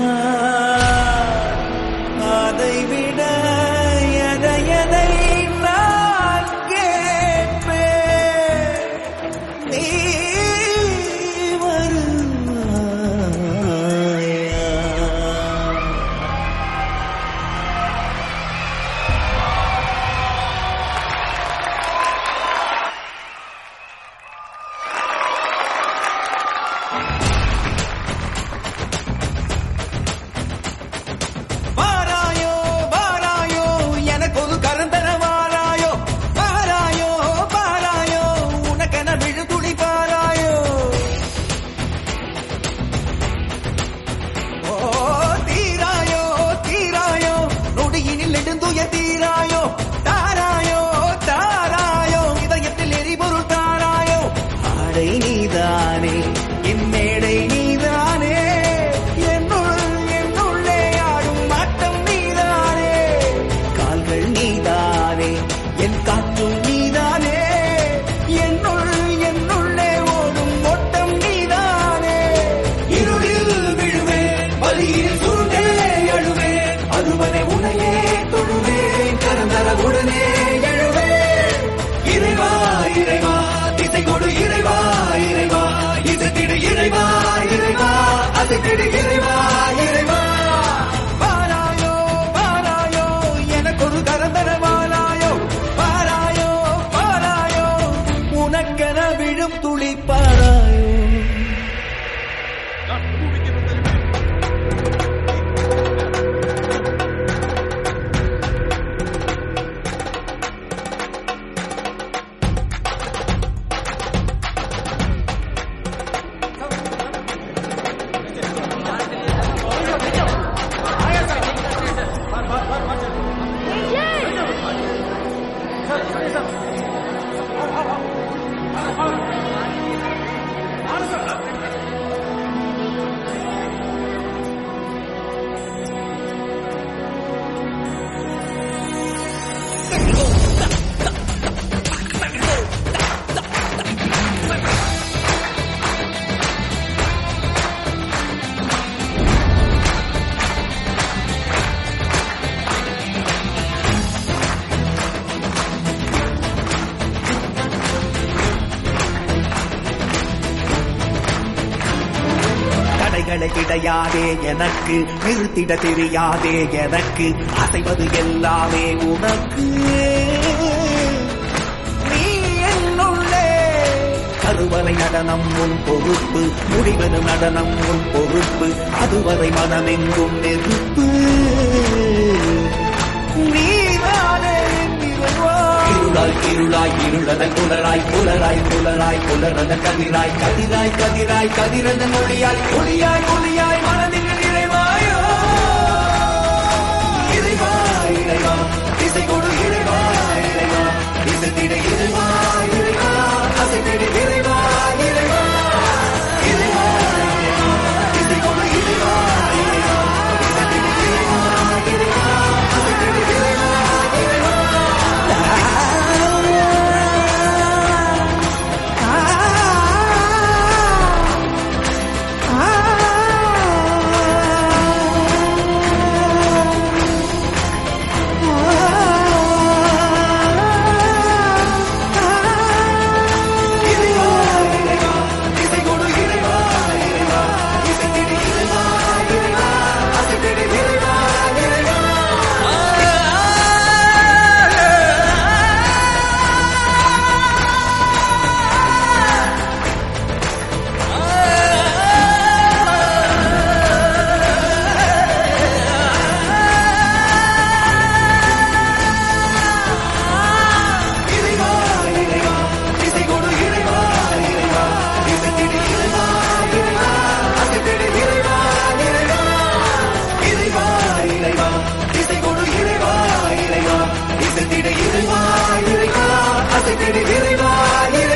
அதை விட எதை எதை நான் கேட்பேன் நீ வருவாயா வாராயோ வாராயோ எனக்கு ஒரு கரந்தர வாராயோ வாராயோ வாராயோ உனக்கென விழுதுளி பாராயோ ஓ தீராயோ தீராயோ நொடியினில் நெடுந்துய தீராயோ தாராயோ தாராயோ இதயத்தில் எரிபொருள் தாராயோ ஆடை நீதானே என் மேடை நீதானே என்னுள் என்னுள்ளே ஆடும் ஆட்டம் நீதானே கால்கள் நீதானே என் காற்றும் நீதானே என்னுள் என்னுள்ளே ஓடும் ஓட்டம் நீதானே இருளில் விழுவேன் வலியில் சுருண்டே எழுவேன் அதுவரை உனையே தொழுவேன் கரந்தர உடனே எழுவேன் இறைவா இறைவா திசை கொடு இறைவா இறைவா இசைத்திடு இறைவா இறைவா அசைத்திடு இறைவா இறைவா வாராயோ வாராயோ எனக்கு ஒரு கரந்தர வாராயோ வாராயோ வாராயோ உனக்கென விழும் துளி பாராயோ தடைகளை கிடையாதே எனக்கு நிறுத்திட தெரியாதே எனக்கு அசைவது எல்லாமே உனக்கு நீ என்னுள்ளே கருவறை நடனம் உன் பொறுப்பு முடிவது நடனம் உன் பொறுப்பு அதுவரை மனமெங்கும் நெருப்பு நீதானே நிறைவா. இருளாய் இருளாய் இருளதன் புலராய் புலராய் புலராய் புலரதன் கதிராய் கதிராய் கதிராய் கதிரதன் ஒளியாய் ஒளியாய் ஒளியாய் மனதில் நிறைவாயோ இறைவா இறைவா இசை கொடு இறைவா இறைவா இசைத்திட இறைவா இறைவா அசைத்திட இறைவா இறைவா இறைவா இறைவா இசை கொடு இறைவா இறைவா இசைத்திட இறைவா இறைவா அசைத்திட இறைவா இறைவா இறைவா இறைவா இசைத்திட இறைவா இறைவா அசைத்திட இறைவா இறைவா